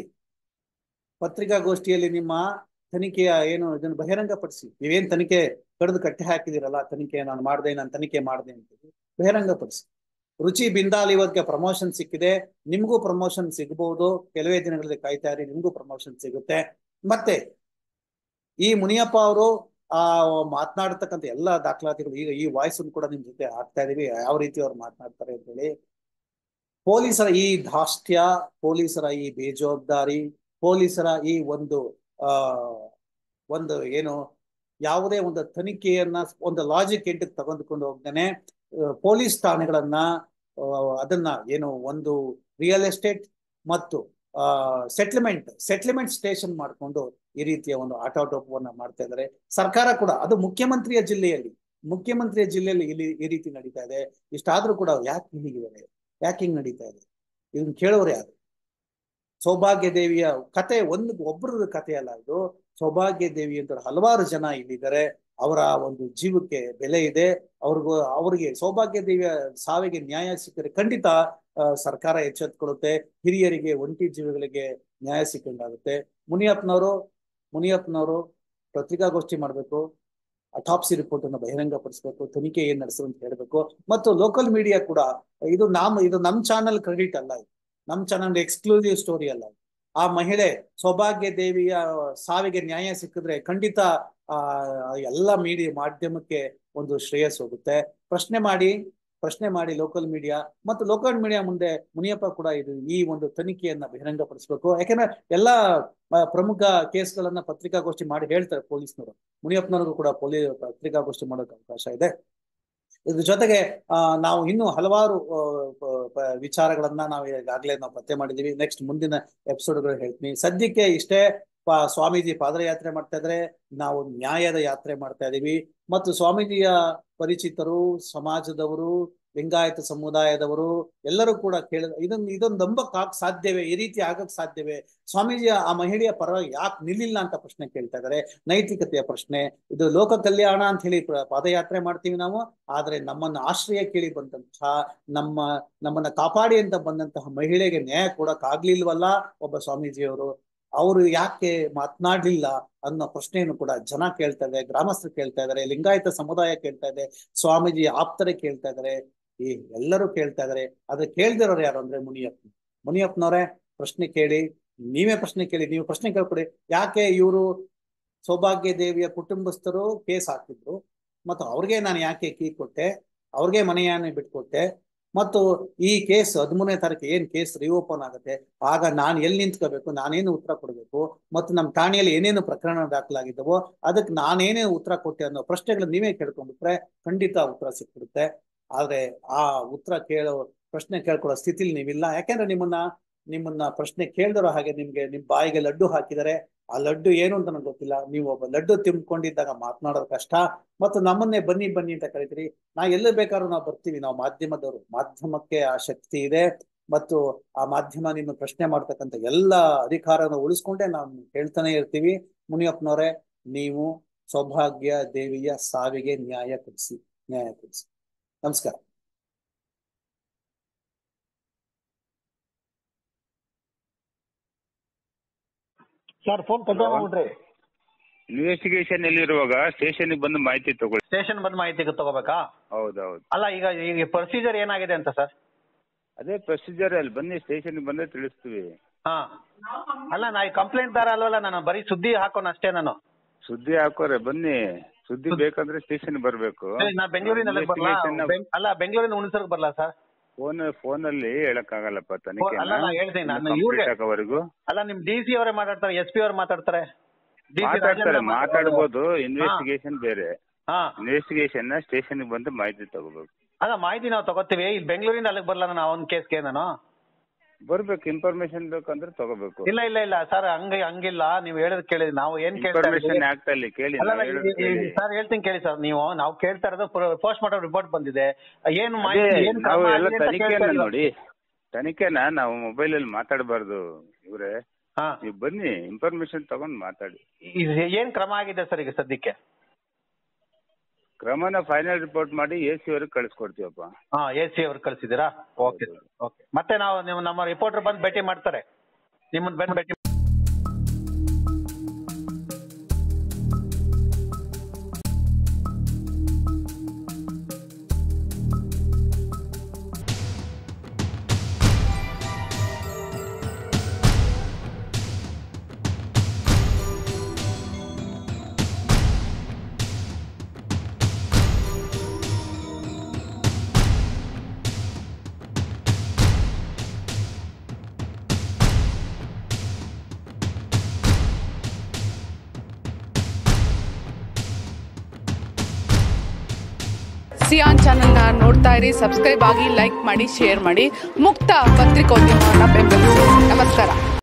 ಪತ್ರಿಕಾಗೋಷ್ಠಿಯಲ್ಲಿ ನಿಮ್ಮ ತನಿಖೆಯ ಏನು ಇದನ್ನು ಬಹಿರಂಗಪಡಿಸಿ ನೀವೇನ್ ತನಿಖೆ ಕಡ್ದು ಕಟ್ಟಿ ಹಾಕಿದಿರಲ್ಲ ತನಿಖೆ ನಾನು ಮಾಡ್ದೆ ನಾನು ತನಿಖೆ ಮಾಡ್ದೆ ಅಂತ ಬಹಿರಂಗಪಡಿಸಿ ರುಚಿ ಬಿಂದಾಲ್ ಇವತ್ತಿಗೆ ಪ್ರಮೋಷನ್ ಸಿಕ್ಕಿದೆ ನಿಮ್ಗೂ ಪ್ರಮೋಷನ್ ಸಿಗಬಹುದು ಕೆಲವೇ ದಿನಗಳಲ್ಲಿ ಕಾಯ್ತಾ ಇರಿ ನಿಮ್ಗೂ ಪ್ರಮೋಷನ್ ಸಿಗುತ್ತೆ ಮತ್ತೆ ಈ ಮುನಿಯಪ್ಪ ಅವರು ಆ ಮಾತನಾಡ್ತಕ್ಕಂಥ ಎಲ್ಲ ದಾಖಲಾತಿಗಳು ಈಗ ಈ ವಾಯ್ಸ್ ಕೂಡ ನಿಮ್ ಜೊತೆ ಹಾಕ್ತಾ ಇದೀವಿ ಯಾವ ರೀತಿ ಅವ್ರು ಮಾತನಾಡ್ತಾರೆ ಅಂತ ಹೇಳಿ ಪೊಲೀಸರ ಈ ಧಾಷ್ಟ್ಯ ಪೊಲೀಸರ ಈ ಬೇಜವಾಬ್ದಾರಿ ಪೊಲೀಸರ ಈ ಒಂದು ಆ ಒಂದು ಏನು ಯಾವುದೇ ಒಂದು ತನಿಖೆಯನ್ನ ಒಂದು ಲಾಜಿಕ್ ಎಂಟಕ್ಕೆ ತಗೊಂಡ್ಕೊಂಡು ಹೋಗ್ದೇನೆ ಪೊಲೀಸ್ ಠಾಣೆಗಳನ್ನ ಆ, ಅದನ್ನ ಏನು ಒಂದು ರಿಯಲ್ ಎಸ್ಟೇಟ್ ಮತ್ತು ಸೆಟ್ಲ್ಮೆಂಟ್ ಸೆಟ್ಲ್ಮೆಂಟ್ ಸ್ಟೇಷನ್ ಮಾಡಿಕೊಂಡು ಈ ರೀತಿಯ ಒಂದು ಆಟೋಟೋಪವನ್ನ ಮಾಡ್ತಾ ಇದ್ದಾರೆ ಸರ್ಕಾರ ಕೂಡ ಅದು ಮುಖ್ಯಮಂತ್ರಿಯ ಜಿಲ್ಲೆಯಲ್ಲಿ ಮುಖ್ಯಮಂತ್ರಿಯ ಜಿಲ್ಲೆಯಲ್ಲಿ ಇಲ್ಲಿ ಈ ರೀತಿ ನಡೀತಾ ಇದೆ ಇಷ್ಟಾದ್ರೂ ಕೂಡ ಯಾಕೆ ಹೀಗಿದ್ದಾರೆ ಯಾಕೆ ಹಿಂಗ್ ನಡೀತಾ ಇದೆ ಇದನ್ನ ಕೇಳೋರು ಯಾರು ಸೌಭಾಗ್ಯ ದೇವಿಯ ಕತೆ ಒಂದು ಒಬ್ಬರದ ಕತೆ ಅಲ್ಲ ಇದು ಸೌಭಾಗ್ಯ ದೇವಿ ಅಂತ ಹಲವಾರು ಜನ ಇಲ್ಲಿದ್ದಾರೆ ಅವರ ಒಂದು ಜೀವಕ್ಕೆ ಬೆಲೆ ಇದೆ ಅವ್ರಿಗೂ ಅವ್ರಿಗೆ ಸೌಭಾಗ್ಯ ದೇವಿಯ ಸಾವಿಗೆ ನ್ಯಾಯ ಸಿಕ್ಕರೆ ಖಂಡಿತ ಆ, ಸರ್ಕಾರ ಎಚ್ಚೆತ್ಕೊಳ್ಳುತ್ತೆ ಹಿರಿಯರಿಗೆ ಒಂಟಿ ಜೀವಿಗಳಿಗೆ ನ್ಯಾಯ ಸಿಕ್ಕಂಗಾಗುತ್ತೆ ಮುನಿಯಪ್ಪನವರು ಮುನಿಯಪ್ಪನವರು ಪತ್ರಿಕಾಗೋಷ್ಠಿ ಮಾಡಬೇಕು ಅಟಾಪ್ಸಿ ರಿಪೋರ್ಟ್ ಅನ್ನು ಬಹಿರಂಗಪಡಿಸಬೇಕು ತನಿಖೆ ಏನ್ ನಡೆಸು ಅಂತ ಹೇಳಬೇಕು ಮತ್ತು ಲೋಕಲ್ ಮೀಡಿಯಾ ಕೂಡ ಇದು ನಾಮ್ ಇದು ನಮ್ ಚಾನಲ್ ಕ್ರೆಡಿಟ್ ಅಲ್ಲ ಇದು ನಮ್ ಚಾನಲ್ ಎಕ್ಸ್ಕ್ಲೂಸಿವ್ ಸ್ಟೋರಿ ಅಲ್ಲ ಇದು. ಆ ಮಹಿಳೆ ಸೌಭಾಗ್ಯ ದೇವಿಯ ಸಾವಿಗೆ ನ್ಯಾಯ ಸಿಕ್ಕಿದ್ರೆ ಖಂಡಿತ ಆ ಎಲ್ಲ ಮೀಡಿಯಾ ಮಾಧ್ಯಮಕ್ಕೆ ಒಂದು ಶ್ರೇಯಸ್ ಹೋಗುತ್ತೆ ಪ್ರಶ್ನೆ ಮಾಡಿ ಪ್ರಶ್ನೆ ಮಾಡಿ ಲೋಕಲ್ ಮೀಡಿಯಾ ಮತ್ತು ಲೋಕಲ್ ಮೀಡಿಯಾ ಮುಂದೆ ಮುನಿಯಪ್ಪ ಕೂಡ ಇದು ಈ ಒಂದು ತನಿಖೆಯನ್ನ ಬಹಿರಂಗಪಡಿಸಬೇಕು ಯಾಕೆಂದ್ರೆ ಎಲ್ಲಾ ಆ, ಪ್ರಮುಖ ಕೇಸ್ಗಳನ್ನ ಪತ್ರಿಕಾಗೋಷ್ಠಿ ಮಾಡಿ ಹೇಳ್ತಾರೆ ಪೊಲೀಸ್ನವರು ಮುನಿಯಪ್ಪನವ್ರಿಗೂ ಕೂಡ ಪೊಲೀ ಪತ್ರಿಕಾಗೋಷ್ಠಿ ಮಾಡೋಕೆ ಅವಕಾಶ ಇದೆ ಇದ್ರ ಜೊತೆಗೆ ಆ ನಾವು ಇನ್ನೂ ಹಲವಾರು ಆ, ಪ- ಪ- ವಿಚಾರಗಳನ್ನ ನಾವು ಈಗಾಗಲೇ ನಾವು ಪತ್ತೆ ಮಾಡಿದೀವಿ ನೆಕ್ಸ್ಟ್ ಮುಂದಿನ ಎಪಿಸೋಡ್ಗಳು ಹೇಳ್ತೀನಿ ಸದ್ಯಕ್ಕೆ ಇಷ್ಟೇ ಪ- ಸ್ವಾಮೀಜಿ ಪಾದಯಾತ್ರೆ ಮಾಡ್ತಾ ಇದ್ರೆ ನಾವು ನ್ಯಾಯದ ಯಾತ್ರೆ ಮಾಡ್ತಾ ಇದೀವಿ ಮತ್ತು ಸ್ವಾಮೀಜಿಯ ಪರಿಚಿತರು ಸಮಾಜದವರು ಲಿಂಗಾಯತ ಸಮುದಾಯದವರು ಎಲ್ಲರೂ ಕೂಡ ಕೇಳ ಇದನ್ನ ಇದೊಂದು ನಂಬಕ್ ಆಗ್ ಸಾಧ್ಯವೇ ಈ ರೀತಿ ಆಗಕ್ ಸಾಧ್ಯವೇ ಸ್ವಾಮೀಜಿಯ ಆ ಮಹಿಳೆಯ ಪರವಾಗಿ ಯಾಕೆ ನಿಲ್ಲಿಲ್ಲ ಅಂತ ಪ್ರಶ್ನೆ ಕೇಳ್ತಾ ಇದ್ದಾರೆ ನೈತಿಕತೆಯ ಪ್ರಶ್ನೆ ಇದು ಲೋಕ ಕಲ್ಯಾಣ ಅಂತ ಹೇಳಿ ಪ್ರ- ಪಾದಯಾತ್ರೆ ಮಾಡ್ತೀವಿ ನಾವು ಆದ್ರೆ ನಮ್ಮನ್ನ ಆಶ್ರಯ ಕೇಳಿ ಬಂದಂತಹ ನಮ್ಮ ನಮ್ಮನ್ನ ಕಾಪಾಡಿ ಅಂತ ಬಂದಂತಹ ಮಹಿಳೆಗೆ ನ್ಯಾಯ ಕೊಡಕ್ ಆಗ್ಲಿಲ್ವಲ್ಲ ಒಬ್ಬ ಸ್ವಾಮೀಜಿಯವರು ಅವರು ಯಾಕೆ ಮಾತನಾಡ್ಲಿಲ್ಲ ಅನ್ನೋ ಪ್ರಶ್ನೆಯನ್ನು ಕೂಡ ಜನ ಕೇಳ್ತಾ ಇದ್ದಾರೆ ಗ್ರಾಮಸ್ಥರು ಕೇಳ್ತಾ ಇದ್ದಾರೆ ಲಿಂಗಾಯತ ಸಮುದಾಯ ಕೇಳ್ತಾ ಇದೆ ಸ್ವಾಮೀಜಿ ಆಪ್ತರೇ ಕೇಳ್ತಾ ಇದ್ದಾರೆ ಈ ಎಲ್ಲರೂ ಕೇಳ್ತಾ ಇದ್ದಾರೆ ಆದ್ರೆ ಕೇಳ್ದಿರೋರು ಯಾರು ಅಂದ್ರೆ ಮುನಿಯಪ್ಪ ಮುನಿಯಪ್ಪನವರೇ ಪ್ರಶ್ನೆ ಕೇಳಿ ನೀವೇ ಪ್ರಶ್ನೆ ಕೇಳಿ ನೀವು ಪ್ರಶ್ನೆ ಕೇಳ್ಕೊಡಿ ಯಾಕೆ ಇವರು ಸೌಭಾಗ್ಯ ದೇವಿಯ ಕುಟುಂಬಸ್ಥರು ಕೇಸ್ ಹಾಕಿದ್ರು ಮತ್ತು ಅವ್ರಿಗೆ ನಾನು ಯಾಕೆ ಕೀ ಕೊಟ್ಟೆ ಅವ್ರಿಗೆ ಮನೆಯನ್ನೇ ಬಿಟ್ಕೊಟ್ಟೆ ಮತ್ತು ಈ ಕೇಸ್ ಹದಿಮೂರನೇ ತಾರೀಕು ಏನ್ ಕೇಸ್ ರಿಓಪನ್ ಆಗುತ್ತೆ ಆಗ ನಾನು ಎಲ್ಲಿ ನಿಂತ್ಕೋಬೇಕು ನಾನೇನು ಉತ್ತರ ಕೊಡಬೇಕು ಮತ್ತು ನಮ್ಮ ಠಾಣೆಯಲ್ಲಿ ಏನೇನು ಪ್ರಕರಣ ದಾಖಲಾಗಿದ್ದವೋ ಅದಕ್ಕೆ ನಾನೇನೇ ಉತ್ತರ ಕೊಟ್ಟೆ ಅನ್ನೋ ಪ್ರಶ್ನೆಗಳು ನೀವೇ ಕೇಳ್ಕೊಂಡ್ಬಿಟ್ರೆ ಖಂಡಿತ ಉತ್ತರ ಸಿಕ್ಬಿಡುತ್ತೆ ಆದ್ರೆ ಆ ಉತ್ತರ ಕೇಳೋ ಪ್ರಶ್ನೆ ಕೇಳ್ಕೊಳ್ಳೋ ಸ್ಥಿತಿಲಿ ನೀವಿಲ್ಲ ಯಾಕೆಂದ್ರೆ ನಿಮ್ಮನ್ನ ನಿಮ್ಮನ್ನ ಪ್ರಶ್ನೆ ಕೇಳ್ದಿರೋ ಹಾಗೆ ನಿಮ್ಗೆ ನಿಮ್ ಬಾಯಿಗೆ ಲಡ್ಡು ಹಾಕಿದರೆ ಆ ಲಡ್ಡು ಏನು ಅಂತ ನನಗೆ ಗೊತ್ತಿಲ್ಲ ನೀವು ಒಬ್ಬ ಲಡ್ಡು ತಿಂದ್ಕೊಂಡಿದ್ದಾಗ ಮಾತನಾಡೋದು ಕಷ್ಟ ಮತ್ತು ನಮ್ಮನ್ನೇ ಬನ್ನಿ ಬನ್ನಿ ಅಂತ ಕರಿತೀರಿ ನಾ ಎಲ್ಲ ಬೇಕಾದ್ರೂ ನಾವು ಬರ್ತೀವಿ ನಾವು ಮಾಧ್ಯಮದವರು ಮಾಧ್ಯಮಕ್ಕೆ ಆ ಶಕ್ತಿ ಇದೆ ಮತ್ತು ಆ ಮಾಧ್ಯಮ ನಿಮ್ಮ ಪ್ರಶ್ನೆ ಮಾಡ್ತಕ್ಕಂಥ ಎಲ್ಲ ಅಧಿಕಾರನ ಉಳಿಸ್ಕೊಂಡೇ ನಾವು ಹೇಳ್ತಾನೆ ಇರ್ತೀವಿ ಮುನಿಯಪ್ಪನವರೇ ನೀವು ಸೌಭಾಗ್ಯ ದೇವಿಯ ಸಾವಿಗೆ ನ್ಯಾಯ ಕೊಡಿಸಿ ನ್ಯಾಯ ಕೊಡಿಸಿ ನಮಸ್ಕಾರ ಸರ್ ಫೋನ್ ಕಟ್ ಮಾಡ್ಬಿಡ್ರಿ ಇನ್ವೆಸ್ಟಿಗೇಷನ್ ಎಲ್ಲಿರುವಾಗ ಸ್ಟೇಷನ್ಗೆ ಬಂದು ಮಾಹಿತಿ ತಗೊಳ್ಳಿ ಸ್ಟೇಷನ್ ಬಂದ್ ಮಾಹಿತಿ ತಗೋಬೇಕಾ ಹೌದೌದು ಅಲ್ಲ ಈಗ ಈಗ ಪ್ರೊಸೀಜರ್ ಏನಾಗಿದೆ ಅಂತ ಸರ್ ಅದೇ ಪ್ರೊಸೀಜರ್ ಅಲ್ಲಿ ಬನ್ನಿ ಸ್ಟೇಷನ್ಗೆ ಬಂದೇ ತಿಳಿಸ್ತೀವಿ ಹಾ ಅಲ್ಲ ನಾ ಕಂಪ್ಲೇಂಟ್ ದಾರ ಅಲ್ವಲ್ಲ ನಾನು ಬರೀ ಸುದ್ದಿ ಹಾಕೋನ್ ಅಷ್ಟೇ ನಾನು ಸುದ್ದಿ ಹಾಕೋರೆ ಬನ್ನಿ ಸುದ್ದಿ ಬೇಕಂದ್ರೆ ಸ್ಟೇಷನ್ ಬರಬೇಕು ಏ, ನಾ ಬೆಂಗಳೂರಿನಲ್ಲಿ ಬರ್ಲಾ ಬೆಂಗ್- ಅಲ್ಲ ಬೆಂಗಳೂರಿನ ಹುಣಸರ್ಗ್ ಬರ್ಲಾ ಸರ್ ಫೋನ್ ಫೋನಲ್ಲಿ ಹೇಳಕ್ಕಾಗಲ್ಲಪ್ಪ ತನಿಖೆ ಅಲ್ಲ, ನಾ ಹೇಳ್ತೀನಿ, ನಾನು ಇವ್ರಿಗೆ- ಆಗೋವರೆಗೂ ಅಲ್ಲ ನಿಮ್ ಡಿ ಸಿ ಅವರೇ ಮಾತಾಡ್ತಾರೆ ಎಸ್ ಪಿ ಅವ್ರು ಮಾತಾಡ್ತಾರೆ DC ಮಾತಾಡ್ತಾರೆ ರಾಜೇಂದ್ರ ಮಾತಾಡ್ಬೋದು ಇನ್ವೆಸ್ಟಿಗೇಷನ್ ಬೇರೆ ಹಾ ಇನ್ವೆಸ್ಟಿಗೇಷನ್ ಸ್ಟೇಷನ್ ಬಂದು ಮಾಹಿತಿ ತಗೋಬೇಕು ಅಲ್ಲ ಮಾಹಿತಿ ನಾವು ತಗೋತೀವಿ ಇಲ್ಲಿ ಬೆಂಗಳೂರಿಂದ ಅಲ್ಲಿಗೆ ಬರ್ಲಾ ನಾನು ಅವ್ನ ಕೇಸ್ಗೆ ನಾನು ಬರ್ಬೇಕು ಇನ್ಫಾರ್ಮೇಶನ್ ಬೇಕಂದ್ರೆ ತಗೋಬೇಕು ಇಲ್ಲ ಇಲ್ಲ ಇಲ್ಲ ಸರ್ ಹಂಗ ಹಂಗಿಲ್ಲ ನೀವು ಹೇಳೋದ್ ಕೇಳಿ ನಾವು ಏನ್ ಕೇಳ್ತಾ ಇನ್ಫಾರ್ಮೇಶನ್ ಇದ್ದೀವಿ ಆಗ್ತಾ ಇಲ್ಲಿ ಕೇಳಿ ಅಲ್ಲ ನಾವ್ ಹೇಳೋದ್ ಕೇಳಿ. ಸರ್ ಹೇಳ್ತೀನಿ ಕೇಳಿ ಸರ್ ನೀವು ನಾವು ಕೇಳ್ತಾ ಇರೋದು ಪೋಸ್ಟ್ ಮಾರ್ಟಮ್ ರಿಪೋರ್ಟ್ ಬಂದಿದೆ ಏನು ಅದೇ ಮಾಹಿತಿ ಏನ್ ನಾವು ಕ್ರಮ ಎಲ್ಲ ಆಗಿದೆ ಅಂತ ಕೇಳ್ತಾ ತನಿಖೆನ ಇರೋದು. ನೋಡಿ ತನಿಖೆನ ನಾವು ಮೊಬೈಲ್ ಅಲ್ಲಿ ಮಾತಾಡಬಾರ್ದು ಇವ್ರೆ ಹಾ ನೀವು ಬನ್ನಿ ಇನ್ಫಾರ್ಮೇಶನ್ ತಗೊಂಡ್ ಮಾತಾಡಿ ಇದು ಏನ್ ಕ್ರಮ ಆಗಿದೆ ಸರ್ ಈಗ ಸದ್ಯಕ್ಕೆ ಕ್ರಮನ ಫೈನಲ್ ರಿಪೋರ್ಟ್ ಮಾಡಿ ಎ ಸಿ ಅವ್ರಿಗೆ ಕಳಿಸ್ಕೊಡ್ತೀವಪ್ಪ ಹಾ ಎ ಸಿ ಅವ್ರು ಕಳ್ಸಿದ್ದೀರಾ ಓಕೆ ಓಕೆ ಮತ್ತೆ ನಾವು ನೀವು ನಮ್ಮ ರಿಪೋರ್ಟರ್ ಬಂದು ಭೇಟಿ ಮಾಡ್ತಾರೆ ನಿಮ್ಮನ್ನ ಬಂದು ಭೇಟಿ ಸಿಯಾನ್ ಚಾನೆಲ್ನ ನೋಡ್ತಾ ಇರಿ ಸಬ್ಸ್ಕ್ರೈಬ್ ಆಗಿ ಲೈಕ್ ಮಾಡಿ ಶೇರ್ ಮಾಡಿ ಮುಕ್ತ ಪತ್ರಿಕೋದ್ಯಮವನ್ನು ಬೆಂಬಲಿಸಿ ನಮಸ್ಕಾರ